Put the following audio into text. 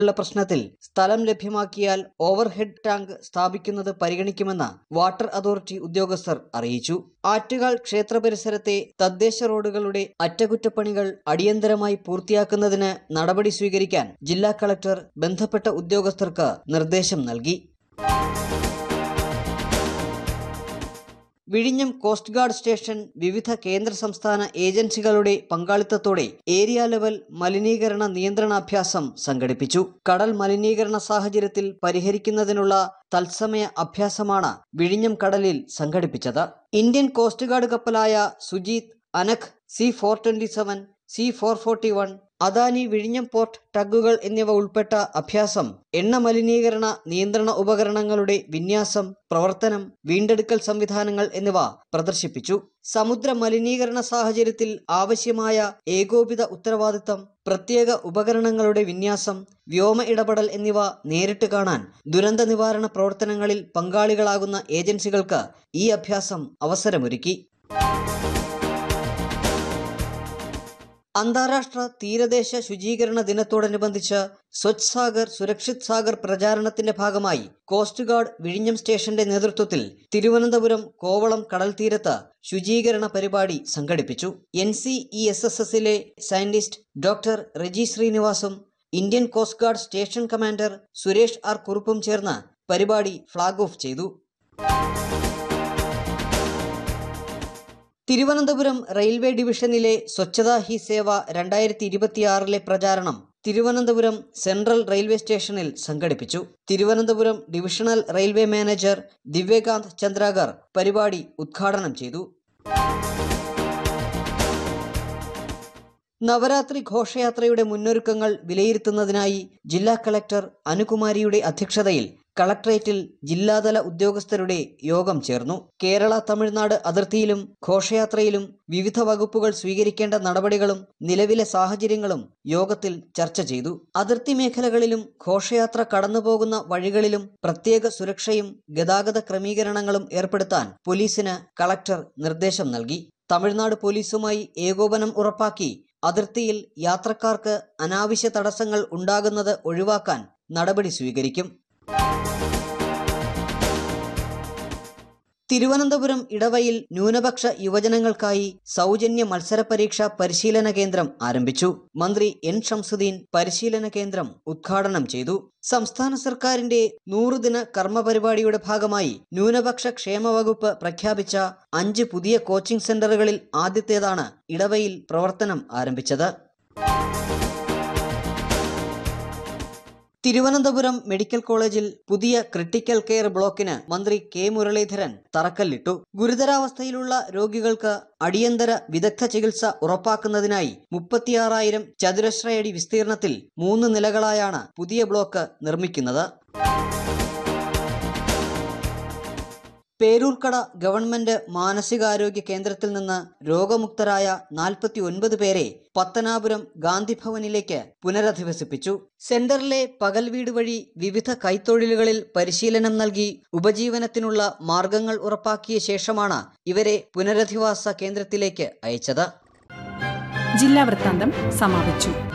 ഉള്ള പ്രശ്നത്തിൽ സ്ഥലം ലഭ്യമാക്കിയാൽ ഓവർഹെഡ് ടാങ്ക് സ്ഥാപിക്കുന്നത് പരിഗണിക്കുമെന്ന് വാട്ടർ അതോറിറ്റി ഉദ്യോഗസ്ഥർ അറിയിച്ചു ആറ്റുകാൽ ക്ഷേത്ര പരിസരത്തെ തദ്ദേശ റോഡുകളുടെ അറ്റകുറ്റപ്പണികൾ അടിയന്തരമായി പൂർത്തിയാക്കുന്നതിന് നടപടി സ്വീകരിക്കാൻ ജില്ലാ കളക്ടർ ബന്ധപ്പെട്ട ഉദ്യോഗസ്ഥർക്ക് നിർദ്ദേശം നൽകി വിഴിഞ്ഞം കോസ്റ്റ് ഗാർഡ് സ്റ്റേഷൻ വിവിധ കേന്ദ്ര സംസ്ഥാന ഏജൻസികളുടെ പങ്കാളിത്തത്തോടെ ഏരിയ ലെവൽ മലിനീകരണ നിയന്ത്രണാഭ്യാസം സംഘടിപ്പിച്ചു കടൽ മലിനീകരണ സാഹചര്യത്തിൽ പരിഹരിക്കുന്നതിനുള്ള തത്സമയ അഭ്യാസമാണ് വിഴിഞ്ഞം കടലിൽ സംഘടിപ്പിച്ചത് ഇന്ത്യൻ കോസ്റ്റ് ഗാർഡ് കപ്പലായ Sujeet Anagh C four twenty seven C four forty one Adani വിഴിഞ്ഞം പോർട്ട് ടഗുകൾ എന്നിവ ഉൾപ്പെട്ട അഭ്യാസം എണ്ണ മലിനീകരണ നിയന്ത്രണ ഉപകരണങ്ങളുടെ വിന്യാസം പ്രവർത്തനം വീണ്ടെടുക്കൽ സംവിധാനങ്ങൾ എന്നിവ പ്രദർശിപ്പിച്ചു സമുദ്ര മലിനീകരണ സാഹചര്യത്തിൽ ആവശ്യമായ ഏകോപിത ഉത്തരവാദിത്തം പ്രത്യേക ഉപകരണങ്ങളുടെ വിന്യാസം വ്യോമ ഇടപെടൽ എന്നിവ നേരിട്ട് കാണാൻ ദുരന്ത നിവാരണ പ്രവർത്തനങ്ങളിൽ പങ്കാളികളാകുന്ന ഏജൻസികൾക്ക് ഈ അഭ്യാസം അവസരമൊരുക്കി അന്താരാഷ്ട്ര തീരദേശ ശുചീകരണ ദിനത്തോടനുബന്ധിച്ച് സ്വച്ഛ് സാഗർ സുരക്ഷിത് സാഗർ പ്രചാരണത്തിന്റെ ഭാഗമായി കോസ്റ്റ് ഗാർഡ് വിഴിഞ്ഞം സ്റ്റേഷന്റെ നേതൃത്വത്തിൽ തിരുവനന്തപുരം കോവളം കടൽ തീരത്ത് ശുചീകരണ പരിപാടി സംഘടിപ്പിച്ചു N C E S S എസിലെ സയന്റിസ്റ്റ് ഡോക്ടർ റെജി ശ്രീനിവാസും Indian coast guard station commander Suresh R കുറുപ്പും ചേർന്ന് പരിപാടി ഫ്ളാഗ് ഓഫ് ചെയ്തു തിരുവനന്തപുരം റെയിൽവേ ഡിവിഷനിലെ സ്വച്ഛതാ ഹി സേവ രണ്ടായിരത്തി ഇരുപത്തിയാറിലെ പ്രചാരണം തിരുവനന്തപുരം സെൻട്രൽ റെയിൽവേ സ്റ്റേഷനിൽ സംഘടിപ്പിച്ചു Thiruvananthapuram divisional railway manager Divyakant Chandrakar പരിപാടി ഉദ്ഘാടനം ചെയ്തു നവരാത്രി ഘോഷയാത്രയുടെ മുന്നൊരുക്കങ്ങൾ വിലയിരുത്തുന്നതിനായി ജില്ലാ കളക്ടർ അനുകുമാരിയുടെ അധ്യക്ഷതയിൽ കളക്ട്രേറ്റിൽ ജില്ലാതല ഉദ്യോഗസ്ഥരുടെ യോഗം ചേർന്നു കേരള തമിഴ്നാട് അതിർത്തിയിലും ഘോഷയാത്രയിലും വിവിധ വകുപ്പുകൾ സ്വീകരിക്കേണ്ട നടപടികളും നിലവിലെ സാഹചര്യങ്ങളും യോഗത്തിൽ ചർച്ച ചെയ്തു അതിർത്തി മേഖലകളിലും ഘോഷയാത്ര കടന്നുപോകുന്ന വഴികളിലും പ്രത്യേക സുരക്ഷയും ഗതാഗത ക്രമീകരണങ്ങളും ഏർപ്പെടുത്താൻ പോലീസിന് കളക്ടർ നിർദ്ദേശം നൽകി തമിഴ്നാട് പോലീസുമായി ഏകോപനം ഉറപ്പാക്കി അതിർത്തിയിൽ യാത്രക്കാർക്ക് അനാവശ്യ തടസ്സങ്ങൾ ഉണ്ടാകുന്നത് ഒഴിവാക്കാൻ നടപടി സ്വീകരിക്കും തിരുവനന്തപുരം ഇടവയിൽ ന്യൂനപക്ഷ യുവജനങ്ങൾക്കായി സൗജന്യ മത്സര പരീക്ഷാ പരിശീലന കേന്ദ്രം ആരംഭിച്ചു മന്ത്രി എൻ ഷംസുദ്ദീൻ പരിശീലന കേന്ദ്രം ഉദ്ഘാടനം ചെയ്തു സംസ്ഥാന സർക്കാരിന്റെ നൂറുദിന കർമ്മ പരിപാടിയുടെ ഭാഗമായി ന്യൂനപക്ഷ ക്ഷേമ വകുപ്പ് പ്രഖ്യാപിച്ച അഞ്ച് പുതിയ കോച്ചിംഗ് സെന്ററുകളിൽ ആദ്യത്തേതാണ് ഇടവയിൽ പ്രവർത്തനം ആരംഭിച്ചത് തിരുവനന്തപുരം മെഡിക്കൽ കോളേജിൽ പുതിയ ക്രിട്ടിക്കൽ കെയർ ബ്ലോക്കിന് മന്ത്രി കെ മുരളീധരൻ തറക്കല്ലിട്ടു ഗുരുതരാവസ്ഥയിലുള്ള രോഗികൾക്ക് അടിയന്തര വിദഗ്ധ ചികിത്സ ഉറപ്പാക്കുന്നതിനായി മുപ്പത്തിയാറായിരം ചതുരശ്രയടി വിസ്തീർണത്തിൽ മൂന്ന് നിലകളായാണ് പുതിയ ബ്ലോക്ക് നിർമ്മിക്കുന്നത് പേരൂർക്കട ഗവൺമെന്റ് മാനസികാരോഗ്യ കേന്ദ്രത്തിൽ നിന്ന് രോഗമുക്തരായ നാൽപ്പത്തി ഒൻപത് പേരെ പത്തനാപുരം ഗാന്ധിഭവനിലേക്ക് പുനരധിവസിപ്പിച്ചു സെന്ററിലെ പകൽ വീട് വഴി വിവിധ കൈത്തൊഴിലുകളിൽ പരിശീലനം നൽകി ഉപജീവനത്തിനുള്ള മാർഗങ്ങൾ ഉറപ്പാക്കിയ ശേഷമാണ് ഇവരെ പുനരധിവാസ കേന്ദ്രത്തിലേക്ക് അയച്ചത് ജില്ലാ വൃത്താന്തം സമാപിച്ചു